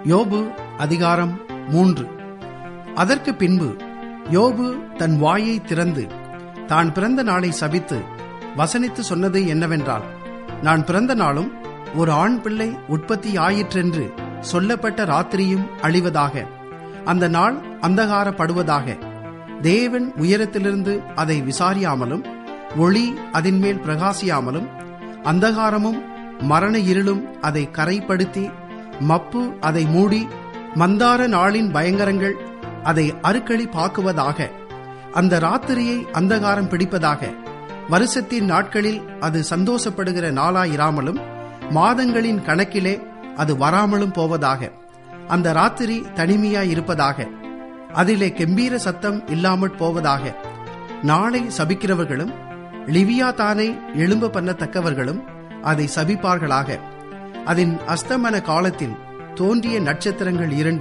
யோபு அதிகாரம் மூன்று அதற்கு பின்பு யோபு தன் வாயை திறந்து தான் பிறந்த நாளை சபித்து வசனித்து சொன்னது என்னவென்றால் நான் பிறந்த நாளும் ஒரு ஆண் பிள்ளை உற்பத்தி ஆயிற்றென்று சொல்லப்பட்ட ராத்திரியும் அழிவதாக அந்த நாள் அந்தகாரப்படுவதாக தேவன் உயரத்திலிருந்து அதை விசாரியாமலும் ஒளி அதன்மேல் பிரகாசியாமலும் அந்தகாரமும் மரண இருளும் அதை கரைப்படுத்தி மப்பு அதை மூடி மந்தார நாளின் பயங்கரங்கள் அதை அருக்களி பாக்குவதாக அந்த ராத்திரியை அந்தகாரம் பிடிப்பதாக வருஷத்தின் நாட்களில் அது சந்தோஷப்படுகிற நாளாயிராமலும் மாதங்களின் கணக்கிலே அது வராமலும் போவதாக அந்த ராத்திரி தனிமையாய் இருப்பதாக அதிலே கெம்பீர சத்தம் இல்லாமற் போவதாக நாளை சபிக்கிறவர்களும் லிவியா தானே எழும்ப பண்ணத்தக்கவர்களும் அதை சபிப்பார்களாக அதன் அஸ்தமன காலத்தில் தோன்றிய நட்சத்திரங்கள் இரண்டு